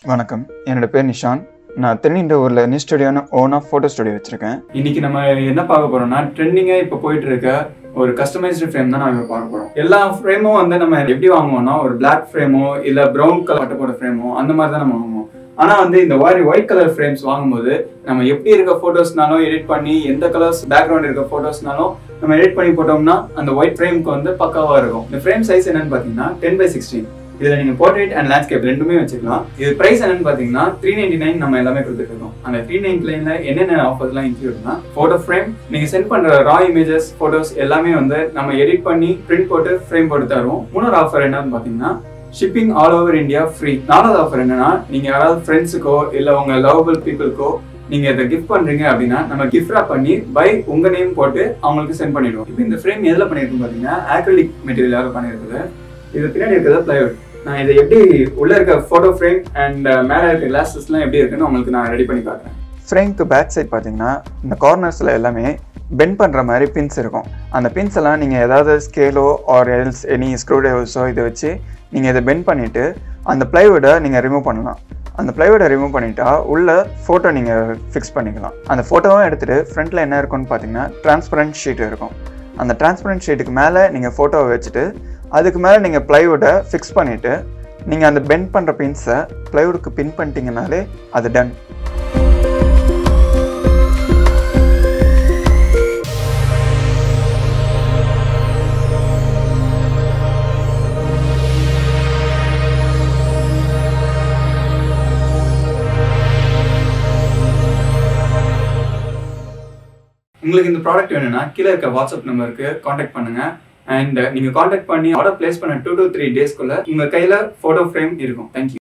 வணக்கம் என்னோட பேர் நிஷான் நான் தென்னின்ற ஊரில் நியூ ஸ்டுடியோன்னு ஓனாக ஃபோட்டோ ஸ்டுடியோ வச்சுருக்கேன் இன்னைக்கு நம்ம என்ன பார்க்க போறோம்னா ட்ரெண்டிங்காக இப்போ போயிட்டு இருக்க ஒரு கஸ்டமைஸ்டு ஃப்ரேம் தான் நம்ம பார்க்க போறோம் எல்லா ஃப்ரேமும் வந்து நம்ம எப்படி வாங்குவோம்னா ஒரு Black ஃப்ரேமோ இல்ல ப்ரௌன் கலர் பட்டப்போட ஃப்ரேமோ அந்த மாதிரி தான் நம்ம வாங்குவோம் ஆனா வந்து இந்த மாதிரி ஒயிட் கலர் ஃப்ரேம்ஸ் வாங்கும்போது நம்ம எப்படி இருக்க போட்டோஸ்னாலும் எடிட் பண்ணி எந்த கலர்ஸ் பேக்ரவுண்ட் இருக்க போட்டோஸ்னாலும் நம்ம எடிட் பண்ணி போட்டோம்னா அந்த ஒயிட் ஃப்ரேம்க்கு வந்து பக்காவா இருக்கும் இந்த ஃப்ரேம் சைஸ் என்னன்னு பாத்தீங்கன்னா டென் பை சிக்ஸ்டீன் இதுல நீங்க போர்ட்ரேட் அண்ட் லேண்ட்ஸ்கேப் ரெண்டுமே வச்சுக்கலாம் இது பிரைஸ் என்னன்னு பாத்தீங்கன்னா த்ரீ நைன்டி நைன் நம்ம எல்லாமே கொடுத்துட்டு இருக்கோம் அந்த த்ரீ நைன்டி நைன்ல என்னென்ன ஆஃபர்ஸ்லாம் இன்க்ளூட்னா போட்டோ ஃப்ரேம் நீங்க சென்ட் பண்ற ரா இமேஜஸ் போட்டோஸ் எல்லாமே வந்து நம்ம எடிட் பண்ணி பிரிண்ட் போட்டு ஃப்ரேம் போட்டு தருவோம் மூணாவது ஆஃபர் என்னன்னு பாத்தீங்கன்னா shipping all over India free நாலாவது ஆஃபர் என்னன்னா நீங்க யாராவது ஃப்ரெண்ட்ஸுக்கோ இல்ல உங்க லவபிள் பீப்புளுக்கோ நீங்க இதை கிஃப்ட் பண்றீங்க அப்படின்னா நம்ம கிஃப்ட் ரேப் பண்ணி பை உங்க நேம் போட்டு அவங்களுக்கு சென்ட் பண்ணிடுவோம் இப்போ இந்த ஃப்ரேம் எதுல பண்ணிருக்கோம் பாத்தீங்கன்னா ஆக்ரிலிக் மெட்டீரியலாக பண்ணிருக்குது இது பின்னாடி இருக்கிறது பிளைவுட் நான் இதை எப்படி உள்ள இருக்க போட்டோ ஃப்ரேம் அண்ட் மேல இருக்க கிளாஸஸ்லாம் எப்படி இருக்குன்னு உங்களுக்கு நான் ரெடி பண்ணி காட்டுறேன் ஃப்ரேம்க்கு பேக் சைட் பார்த்தீங்கன்னா இந்த கார்னர்ஸில் எல்லாமே பெண்ட் பண்ணுற மாதிரி பின்ஸ் இருக்கும் அந்த பின்ஸ் எல்லாம் நீங்கள் ஏதாவது ஸ்கேலோ ஆர் எல்ஸ் எனி ஸ்க்ரூ டிரைவர்ஸோ இதை வச்சு நீங்கள் இதை பெண்ட் பண்ணிவிட்டு அந்த ப்ளைவுட்டை நீங்கள் ரிமூவ் பண்ணலாம் அந்த ப்ளைவுட்டை ரிமூவ் பண்ணிட்டா உள்ள ஃபோட்டோ நீங்கள் ஃபிக்ஸ் பண்ணிக்கலாம் அந்த ஃபோட்டோவும் எடுத்துகிட்டு ஃப்ரண்ட்டில் என்ன இருக்கும்னு பார்த்தீங்கன்னா டிரான்ஸ்பரண்ட் ஷீட் இருக்கும் அந்த டிரான்ஸ்பரண்ட் ஷீட்டுக்கு மேலே நீங்கள் ஃபோட்டோவை வச்சுட்டு அதுக்கு மேலே நீங்கள் ப்ளைவுட்டை ஃபிக்ஸ் பண்ணிவிட்டு நீங்கள் அந்த பெண்ட் பண்ணுற பின்ஸை ப்ளைவுட்டுக்கு பின் பண்ணிட்டீங்கனாலே அது டன் உங்களுக்கு இந்த ப்ராடக்ட் வேணும்னா கீழே இருக்க வாட்ஸ்அப் நம்பருக்கு காண்டாக்ட் பண்ணுங்க அண்ட் நீங்க காண்டாக்ட் பண்ணி ஆர்டர் பிளேஸ் பண்ண டூ டு த்ரீ டேஸ்க்குள்ள உங்க கையில போட்டோ ஃப்ரேம் இருக்கும் தேங்க்யூ